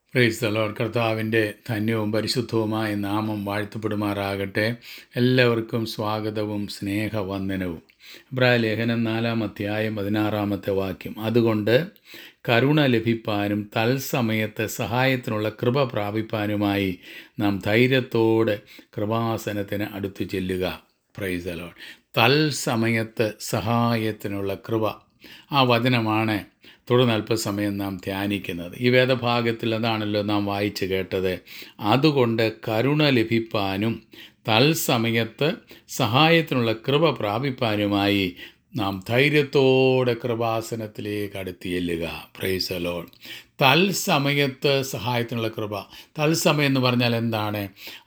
price the Lord കർത്താവിൻ്റെ ധന്യവും പരിശുദ്ധവുമായ നാമം വാഴ്ത്തപ്പെടുമാറാകട്ടെ എല്ലാവർക്കും സ്വാഗതവും സ്നേഹവന്ദനവും ഇബ്രാഹിം ലേഖനം നാലാം അധ്യായം പതിനാറാമത്തെ വാക്യം അതുകൊണ്ട് കരുണ ലഭിപ്പാനും തത്സമയത്ത് സഹായത്തിനുള്ള കൃപ പ്രാപിപ്പാനുമായി നാം ധൈര്യത്തോടെ കൃപാസനത്തിന് അടുത്തു ചെല്ലുക പ്രൈസ് ദ ലോർഡ് തത്സമയത്ത് സഹായത്തിനുള്ള കൃപ ആ വചനമാണ് തുടർന്ന് അല്പസമയം നാം ധ്യാനിക്കുന്നത് ഈ വേദഭാഗത്തിൽ അതാണല്ലോ നാം വായിച്ചു കേട്ടത് അതുകൊണ്ട് കരുണ ലഭിപ്പാനും തത്സമയത്ത് സഹായത്തിനുള്ള കൃപ പ്രാപിപ്പാനുമായി നാം ധൈര്യത്തോടെ കൃപാസനത്തിലേക്ക് അടുത്ത് ചെല്ലുക പ്രൈസലോൺ തത്സമയത്ത് സഹായത്തിനുള്ള കൃപ തത്സമയം എന്ന് പറഞ്ഞാൽ എന്താണ്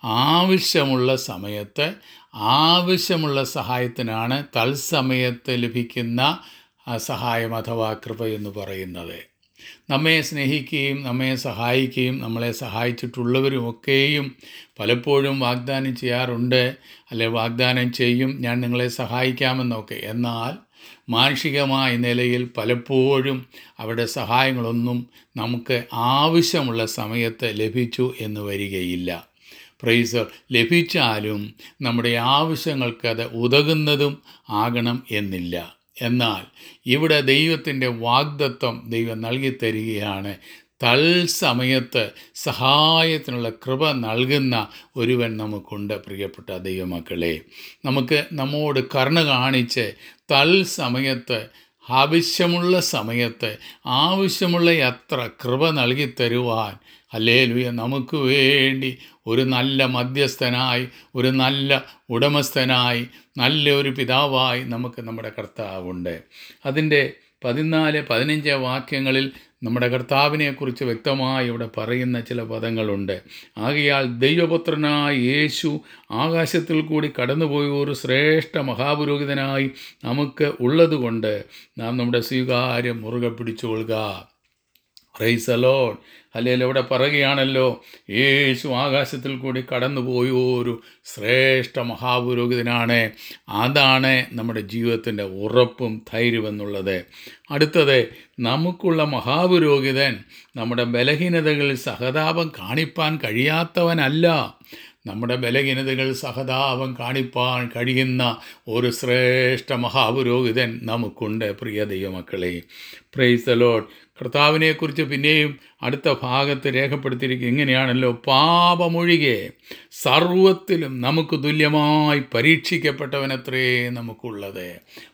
ആവശ്യമുള്ള സമയത്ത് ആവശ്യമുള്ള സഹായത്തിനാണ് തത്സമയത്ത് ലഭിക്കുന്ന ആ സഹായം അഥവാ കൃപ എന്ന് പറയുന്നത് നമ്മെ സ്നേഹിക്കുകയും നമ്മെ സഹായിക്കുകയും നമ്മളെ സഹായിച്ചിട്ടുള്ളവരുമൊക്കെയും പലപ്പോഴും വാഗ്ദാനം ചെയ്യാറുണ്ട് അല്ലെ വാഗ്ദാനം ചെയ്യും ഞാൻ നിങ്ങളെ സഹായിക്കാമെന്നൊക്കെ എന്നാൽ മാനുഷികമായ നിലയിൽ പലപ്പോഴും അവരുടെ സഹായങ്ങളൊന്നും നമുക്ക് ആവശ്യമുള്ള സമയത്ത് ലഭിച്ചു എന്ന് വരികയില്ല പ്രൈസർ ലഭിച്ചാലും നമ്മുടെ ആവശ്യങ്ങൾക്ക് അത് ഉതകുന്നതും ആകണം എന്നില്ല എന്നാൽ ഇവിടെ ദൈവത്തിൻ്റെ വാഗ്ദത്വം ദൈവം നൽകി തരികയാണ് തൽസമയത്ത് സഹായത്തിനുള്ള കൃപ നൽകുന്ന ഒരുവൻ നമുക്കുണ്ട് പ്രിയപ്പെട്ട ദൈവമക്കളെ നമുക്ക് നമ്മോട് കരുണ കാണിച്ച് തൽസമയത്ത് ആവശ്യമുള്ള സമയത്ത് ആവശ്യമുള്ള അത്ര കൃപ നൽകി തരുവാൻ അല്ലേലുയ നമുക്ക് വേണ്ടി ഒരു നല്ല മധ്യസ്ഥനായി ഒരു നല്ല ഉടമസ്ഥനായി നല്ല ഒരു പിതാവായി നമുക്ക് നമ്മുടെ കർത്താവുണ്ട് അതിൻ്റെ പതിനാല് പതിനഞ്ച് വാക്യങ്ങളിൽ നമ്മുടെ കർത്താവിനെക്കുറിച്ച് വ്യക്തമായി ഇവിടെ പറയുന്ന ചില പദങ്ങളുണ്ട് ആകയാൽ ദൈവപുത്രനായ യേശു ആകാശത്തിൽ കൂടി കടന്നുപോയ ഒരു ശ്രേഷ്ഠ മഹാപുരോഹിതനായി നമുക്ക് ഉള്ളതുകൊണ്ട് നാം നമ്മുടെ സ്വീകാര്യം മുറുകെ പിടിച്ചുകൊള്ളുക റൈസ് അലോൺ അല്ലെങ്കിൽ ഇവിടെ പറയുകയാണല്ലോ യേശു ആകാശത്തിൽ കൂടി കടന്നുപോയ ഒരു ശ്രേഷ്ഠ മഹാപുരോഹിതനാണ് അതാണ് നമ്മുടെ ജീവിതത്തിൻ്റെ ഉറപ്പും ധൈര്യമെന്നുള്ളത് അടുത്തത് നമുക്കുള്ള മഹാപുരോഹിതൻ നമ്മുടെ ബലഹീനതകളിൽ സഹതാപം കാണിപ്പാൻ കഴിയാത്തവനല്ല നമ്മുടെ ബലഹീനതകൾ സഹതാപം കാണിപ്പാൻ കഴിയുന്ന ഒരു ശ്രേഷ്ഠ മഹാപുരോഹിതൻ നമുക്കുണ്ട് പ്രിയ ദൈവമക്കളെ പ്രൈസ് ലോഡ് കർത്താവിനെക്കുറിച്ച് പിന്നെയും അടുത്ത ഭാഗത്ത് രേഖപ്പെടുത്തിയിരിക്കുക ഇങ്ങനെയാണല്ലോ പാപമൊഴികെ സർവത്തിലും നമുക്ക് തുല്യമായി പരീക്ഷിക്കപ്പെട്ടവനത്രേ നമുക്കുള്ളത്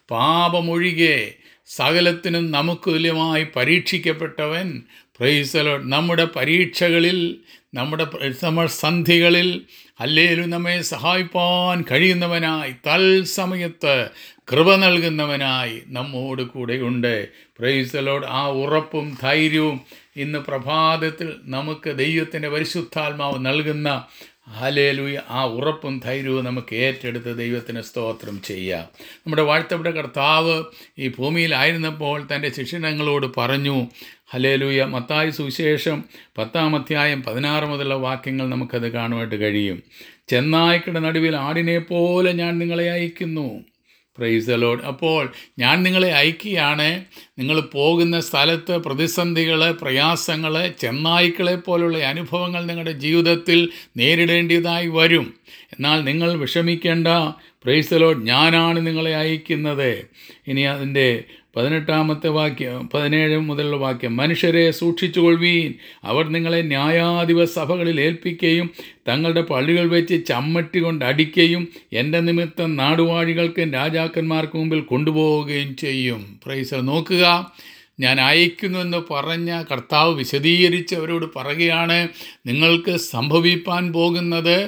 പാപമൊഴികെ സകലത്തിനും നമുക്ക് തുല്യമായി പരീക്ഷിക്കപ്പെട്ടവൻ പ്രൈസലോ നമ്മുടെ പരീക്ഷകളിൽ നമ്മുടെ സന്ധികളിൽ അല്ലേലും നമ്മെ സഹായിപ്പാൻ കഴിയുന്നവനായി തൽസമയത്ത് കൃപ നൽകുന്നവനായി നമ്മോട് കൂടെയുണ്ട് പ്രൈസലോട് ആ ഉറപ്പും ധൈര്യവും ഇന്ന് പ്രഭാതത്തിൽ നമുക്ക് ദൈവത്തിൻ്റെ പരിശുദ്ധാത്മാവ് നൽകുന്ന ഹാലേലുയ ആ ഉറപ്പും ധൈര്യവും നമുക്ക് ഏറ്റെടുത്ത് ദൈവത്തിന് സ്തോത്രം ചെയ്യാം നമ്മുടെ വാഴ്ത്തപ്പെട്ട കർത്താവ് ഈ ഭൂമിയിലായിരുന്നപ്പോൾ തൻ്റെ ശിക്ഷണങ്ങളോട് പറഞ്ഞു ഹലേലുയ മത്തായ സുവിശേഷം പത്താം അധ്യായം പതിനാറ് മുതലുള്ള വാക്യങ്ങൾ നമുക്കത് കാണുവാനായിട്ട് കഴിയും ചെന്നായ്ക്കളുടെ നടുവിൽ ആടിനെ പോലെ ഞാൻ നിങ്ങളെ അയക്കുന്നു പ്രൈസ് ലോഡ് അപ്പോൾ ഞാൻ നിങ്ങളെ അയക്കുകയാണ് നിങ്ങൾ പോകുന്ന സ്ഥലത്ത് പ്രതിസന്ധികൾ പ്രയാസങ്ങൾ ചെന്നായ്ക്കളെ പോലുള്ള അനുഭവങ്ങൾ നിങ്ങളുടെ ജീവിതത്തിൽ നേരിടേണ്ടതായി വരും എന്നാൽ നിങ്ങൾ വിഷമിക്കേണ്ട പ്രൈസ് ലോഡ് ഞാനാണ് നിങ്ങളെ അയക്കുന്നത് ഇനി അതിൻ്റെ പതിനെട്ടാമത്തെ വാക്യം പതിനേഴ് മുതലുള്ള വാക്യം മനുഷ്യരെ സൂക്ഷിച്ചുകൊള്ളുവീൻ അവർ നിങ്ങളെ ന്യായാധിപ സഭകളിൽ ഏൽപ്പിക്കുകയും തങ്ങളുടെ പള്ളികൾ വെച്ച് ചമ്മട്ടി കൊണ്ട് അടിക്കുകയും എൻ്റെ നിമിത്തം നാടുവാഴികൾക്കും രാജാക്കന്മാർക്ക് മുമ്പിൽ കൊണ്ടുപോവുകയും ചെയ്യും പ്രൈസ് നോക്കുക ഞാൻ അയക്കുന്നു എന്ന് പറഞ്ഞ കർത്താവ് വിശദീകരിച്ച് അവരോട് പറയുകയാണ് നിങ്ങൾക്ക് സംഭവിപ്പാൻ പോകുന്നത്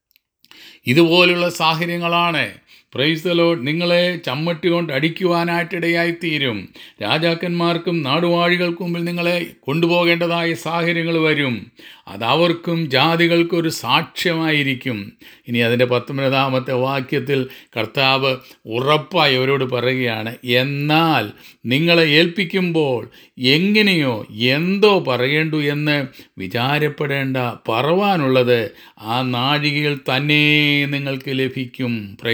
ഇതുപോലുള്ള സാഹചര്യങ്ങളാണ് പ്രൈസലോ നിങ്ങളെ ചമ്മട്ടി കൊണ്ട് അടിക്കുവാനായിട്ടിടയായി തീരും രാജാക്കന്മാർക്കും നാടുവാഴികൾക്കും മുമ്പിൽ നിങ്ങളെ കൊണ്ടുപോകേണ്ടതായ സാഹചര്യങ്ങൾ വരും അതവർക്കും ജാതികൾക്കും ഒരു സാക്ഷ്യമായിരിക്കും ഇനി അതിൻ്റെ പത്തൊമ്പതാമത്തെ വാക്യത്തിൽ കർത്താവ് ഉറപ്പായി അവരോട് പറയുകയാണ് എന്നാൽ നിങ്ങളെ ഏൽപ്പിക്കുമ്പോൾ എങ്ങനെയോ എന്തോ പറയേണ്ടു എന്ന് വിചാരപ്പെടേണ്ട പറവാനുള്ളത് ആ നാഴികയിൽ തന്നെ നിങ്ങൾക്ക് ലഭിക്കും പ്രൈസലോ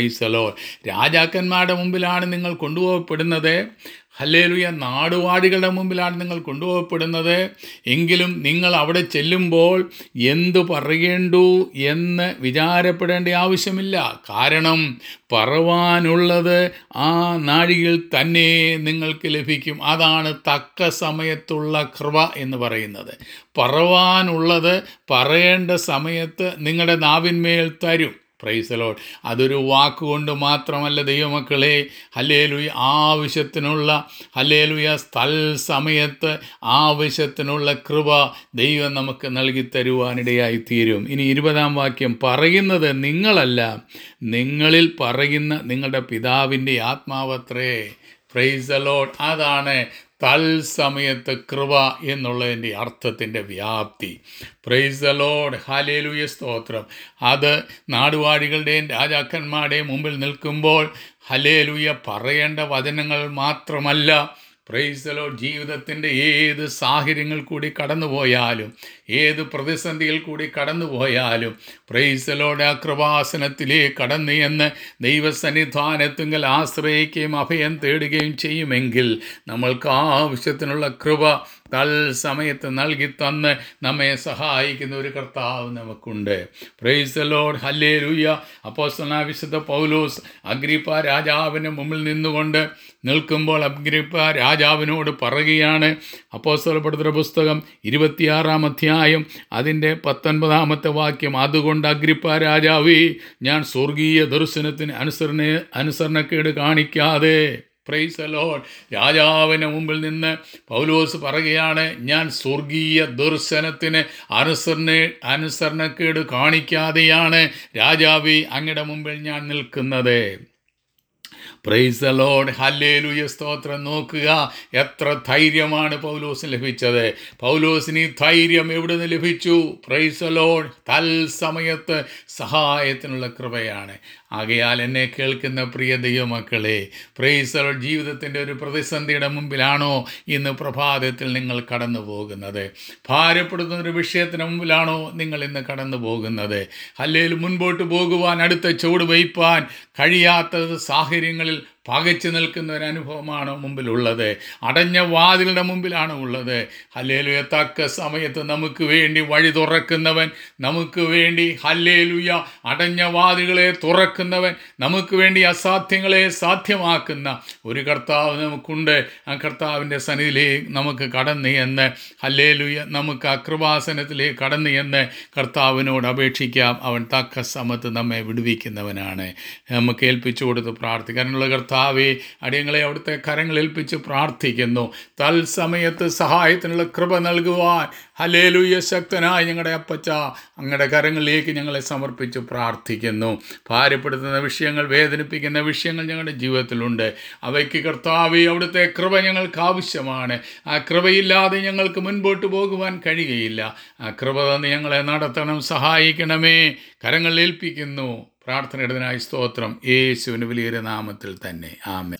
പ്രൈസലോ രാജാക്കന്മാരുടെ മുമ്പിലാണ് നിങ്ങൾ കൊണ്ടുപോകപ്പെടുന്നത് ഹല്ലേലുയ നാടുവാടികളുടെ മുമ്പിലാണ് നിങ്ങൾ കൊണ്ടുപോകപ്പെടുന്നത് എങ്കിലും നിങ്ങൾ അവിടെ ചെല്ലുമ്പോൾ എന്തു പറയേണ്ടു എന്ന് വിചാരപ്പെടേണ്ട ആവശ്യമില്ല കാരണം പറവാനുള്ളത് ആ നാഴികയിൽ തന്നെ നിങ്ങൾക്ക് ലഭിക്കും അതാണ് തക്ക സമയത്തുള്ള കൃപ എന്ന് പറയുന്നത് പറവാനുള്ളത് പറയേണ്ട സമയത്ത് നിങ്ങളുടെ നാവിന്മേൽ തരും പ്രൈസലോൾ അതൊരു വാക്കുകൊണ്ട് മാത്രമല്ല ദൈവമക്കളെ ഹല്ലേലുയ ആവശ്യത്തിനുള്ള ഹല്ലേലുയ സ്ഥൽ സമയത്ത് ആവശ്യത്തിനുള്ള കൃപ ദൈവം നമുക്ക് നൽകി തരുവാനിടയായി തീരും ഇനി ഇരുപതാം വാക്യം പറയുന്നത് നിങ്ങളല്ല നിങ്ങളിൽ പറയുന്ന നിങ്ങളുടെ പിതാവിൻ്റെ ആത്മാവത്രേ പ്രൈസ് ലോഡ് അതാണ് തൽസമയത്ത് കൃപ എന്നുള്ളതിൻ്റെ അർത്ഥത്തിൻ്റെ വ്യാപ്തി പ്രൈസ് ലോഡ് ഹാലേലുയ സ്തോത്രം അത് നാടുവാഴികളുടെയും രാജാക്കന്മാരുടെയും മുമ്പിൽ നിൽക്കുമ്പോൾ ഹലേലുയ പറയേണ്ട വചനങ്ങൾ മാത്രമല്ല പ്രൈസലോ ജീവിതത്തിൻ്റെ ഏത് സാഹചര്യങ്ങൾ കൂടി കടന്നുപോയാലും ഏത് പ്രതിസന്ധിയിൽ കൂടി കടന്നുപോയാലും പ്രൈസലോടെ ആ കൃപാസനത്തിലേക്ക് കടന്നു എന്ന് ദൈവസന്നിധാനത്തുങ്കൽ ആശ്രയിക്കുകയും അഭയം തേടുകയും ചെയ്യുമെങ്കിൽ നമ്മൾക്ക് ആവശ്യത്തിനുള്ള കൃപ തൽസമയത്ത് നൽകി തന്ന് നമ്മെ സഹായിക്കുന്ന ഒരു കർത്താവ് നമുക്കുണ്ട് പ്രൈസ് ലോഡ് ഹല്ലേ ലുയ്യ അപ്പോസ്തലനായ വിശുദ്ധ പൗലോസ് അഗ്രിപ്പ രാജാവിന് മുമ്പിൽ നിന്നുകൊണ്ട് നിൽക്കുമ്പോൾ അഗ്രിപ്പ രാജാവിനോട് പറയുകയാണ് അപ്പോസ്തലപ്പെടുത്തുന്ന പുസ്തകം ഇരുപത്തിയാറാം അധ്യായം അതിൻ്റെ പത്തൊൻപതാമത്തെ വാക്യം അതുകൊണ്ട് അഗ്രിപ്പ രാജാവേ ഞാൻ സ്വർഗീയ ദർശനത്തിന് അനുസരണ അനുസരണക്കേട് കാണിക്കാതെ പ്രൈസ് ലോഡ് രാജാവിന് മുമ്പിൽ നിന്ന് പൗലോസ് പറയുകയാണ് ഞാൻ സ്വർഗീയ ദർശനത്തിന് അനുസരണ അനുസരണക്കേട് കാണിക്കാതെയാണ് രാജാവി അങ്ങയുടെ മുമ്പിൽ ഞാൻ നിൽക്കുന്നത് പ്രൈസ് ലോഡ് ഹല്ലേലുയ സ്തോത്രം നോക്കുക എത്ര ധൈര്യമാണ് പൗലോസിന് ലഭിച്ചത് പൗലോസിന് ഈ ധൈര്യം എവിടെ നിന്ന് ലഭിച്ചു പ്രൈസ് ലോഡ് തൽസമയത്ത് സഹായത്തിനുള്ള കൃപയാണ് ആകയാൽ എന്നെ കേൾക്കുന്ന പ്രിയ ദൈവമക്കളെ പ്രൈസ് ലോഡ് ജീവിതത്തിൻ്റെ ഒരു പ്രതിസന്ധിയുടെ മുമ്പിലാണോ ഇന്ന് പ്രഭാതത്തിൽ നിങ്ങൾ കടന്നു പോകുന്നത് ഭാരപ്പെടുന്ന ഒരു വിഷയത്തിന് മുമ്പിലാണോ നിങ്ങൾ ഇന്ന് കടന്നു പോകുന്നത് അല്ലെങ്കിൽ മുൻപോട്ട് പോകുവാൻ അടുത്ത ചുവട് വയ്പ്പാൻ കഴിയാത്ത സാഹചര്യങ്ങളിൽ പകച്ചു നിൽക്കുന്ന ഒരു അനുഭവമാണ് മുമ്പിലുള്ളത് അടഞ്ഞ വാതിലുടെ മുമ്പിലാണ് ഉള്ളത് ഹല്ലേലുയ തക്ക സമയത്ത് നമുക്ക് വേണ്ടി വഴി തുറക്കുന്നവൻ നമുക്ക് വേണ്ടി ഹല്ലേലുയ അടഞ്ഞ വാതിലുകളെ തുറക്കുന്നവൻ നമുക്ക് വേണ്ടി അസാധ്യങ്ങളെ സാധ്യമാക്കുന്ന ഒരു കർത്താവ് നമുക്കുണ്ട് ആ കർത്താവിൻ്റെ സന്നിധിയിലേക്ക് നമുക്ക് കടന്നു എന്ന് ഹല്ലേലുയ നമുക്ക് ആ കൃപാസനത്തിലേക്ക് കടന്നു എന്ന് കർത്താവിനോട് അപേക്ഷിക്കാം അവൻ തക്ക സമയത്ത് നമ്മെ വിടുവിക്കുന്നവനാണ് നമുക്ക് ഏൽപ്പിച്ചു കൊടുത്ത് പ്രാർത്ഥിക്കാനുള്ള കർത്താവ് കർത്താവെ അടിയങ്ങളെ അവിടുത്തെ കരങ്ങളേൽപ്പിച്ച് പ്രാർത്ഥിക്കുന്നു തൽസമയത്ത് സഹായത്തിനുള്ള കൃപ നൽകുവാൻ ഹലേലുയ ശക്തനായ ഞങ്ങളുടെ അപ്പച്ച അങ്ങയുടെ കരങ്ങളിലേക്ക് ഞങ്ങളെ സമർപ്പിച്ച് പ്രാർത്ഥിക്കുന്നു ഭാരപ്പെടുത്തുന്ന വിഷയങ്ങൾ വേദനിപ്പിക്കുന്ന വിഷയങ്ങൾ ഞങ്ങളുടെ ജീവിതത്തിലുണ്ട് അവയ്ക്ക് കർത്താവെ അവിടുത്തെ കൃപ ഞങ്ങൾക്ക് ആവശ്യമാണ് ആ കൃപയില്ലാതെ ഞങ്ങൾക്ക് മുൻപോട്ട് പോകുവാൻ കഴിയുകയില്ല ആ കൃപ തന്ന് ഞങ്ങളെ നടത്തണം സഹായിക്കണമേ കരങ്ങൾ ഏൽപ്പിക്കുന്നു പ്രാർത്ഥനയുടേതിനായി സ്തോത്രം യേശുവിന് വലിയൊരു നാമത്തിൽ തന്നെ ആമേ